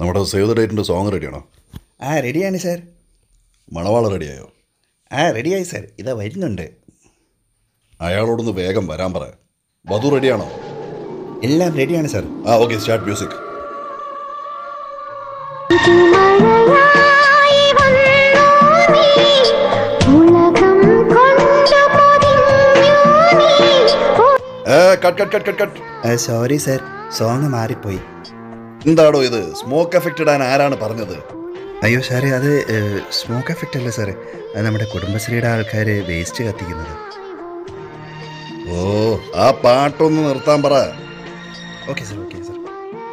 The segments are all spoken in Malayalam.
നമ്മുടെ സേവ് ദ ഡേറ്റിൻ്റെ സോങ് റെഡിയാണോ ആ റെഡിയാണ് സാർ മണവാള റെഡിയായോ ആ റെഡിയായി സാർ ഇതാ വരുന്നുണ്ട് അയാളോടൊന്ന് വേഗം വരാൻ പറ വധു റെഡിയാണോ എല്ലാം റെഡിയാണ് സാർ ആ ഓക്കെ സ്റ്റാർട്ട് മ്യൂസിക് മഴയായി വന്നു നീ ഉലകം കൊണ്ടു പൊതിഞ്ഞു നീ ഏ cut cut cut cut cut sorry sir song മാറിപ്പോയി എന്താടോ ഇത് സ്മോക്ക് എഫക്റ്റ് ഇടാൻ ആരാണ് പറഞ്ഞത് അയ്യോ സാറേ അത് സ്മോക്ക് എഫക്റ്റ് അല്ല സാറേ അത് നമ്മുടെ കുടുംബശ്രീയുടെ ആൾക്കാർ വേസ്റ്റ് കത്തിക്കുന്നത് ഓ ആ പാട്ടൊന്ന് നിർത്താൻ പറ ഓക്കെ സാർ ഓക്കെ സാർ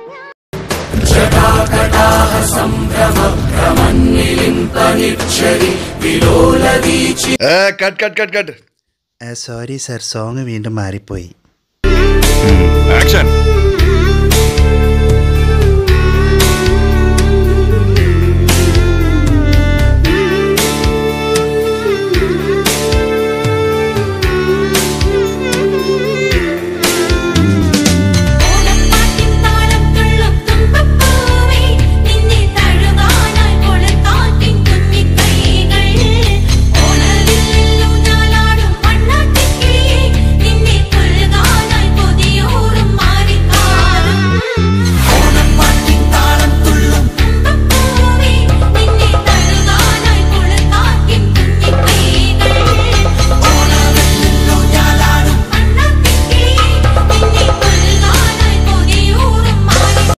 ഏ cut cut cut cut sorry sir song വീണ്ടും മാറിപ്പോയി ആക്ഷൻ